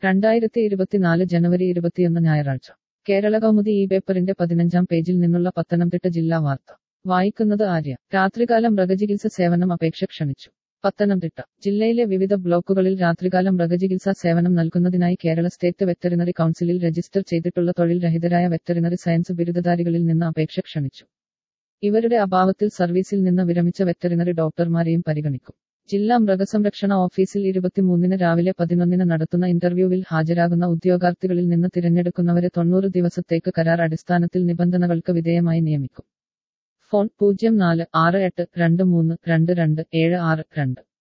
രണ്ടായിരത്തി ഇരുപത്തിനാല് ജനുവരി ഇരുപത്തിയൊന്ന് ഞായറാഴ്ച കേരള കൗമുദി ഈ പേപ്പറിന്റെ പതിനഞ്ചാം പേജിൽ നിന്നുള്ള പത്തനംതിട്ട ജില്ലാ വാർത്ത വായിക്കുന്നത് ആര്യ രാത്രികാല മൃഗചികിത്സ സേവനം അപേക്ഷ ക്ഷണിച്ചു പത്തനംതിട്ട ജില്ലയിലെ വിവിധ ബ്ലോക്കുകളിൽ രാത്രികാല മൃഗചികിത്സാ സേവനം നൽകുന്നതിനായി കേരള സ്റ്റേറ്റ് വെറ്ററിനറി കൗൺസിലിൽ രജിസ്റ്റർ ചെയ്തിട്ടുള്ള തൊഴിൽ രഹിതരായ വെറ്ററിനറി സയൻസ് ബിരുദധാരികളിൽ നിന്ന് അപേക്ഷ ക്ഷണിച്ചു ഇവരുടെ അഭാവത്തിൽ സർവീസിൽ നിന്ന് വിരമിച്ച വെറ്ററിനറി ഡോക്ടർമാരെയും പരിഗണിക്കും ജില്ലാ മൃഗസംരക്ഷണ ഓഫീസിൽ ഇരുപത്തിമൂന്നിന് രാവിലെ പതിനൊന്നിന് നടത്തുന്ന ഇന്റർവ്യൂവിൽ ഹാജരാകുന്ന ഉദ്യോഗാർത്ഥികളിൽ നിന്ന് തിരഞ്ഞെടുക്കുന്നവരെ തൊണ്ണൂറ് ദിവസത്തേക്ക് കരാർ അടിസ്ഥാനത്തിൽ നിബന്ധനകൾക്ക് വിധേയമായി നിയമിക്കും ഫോൺ പൂജ്യം നാല് ആറ് എട്ട് രണ്ട് മൂന്ന് രണ്ട് രണ്ട് ഏഴ് ആറ് രണ്ട്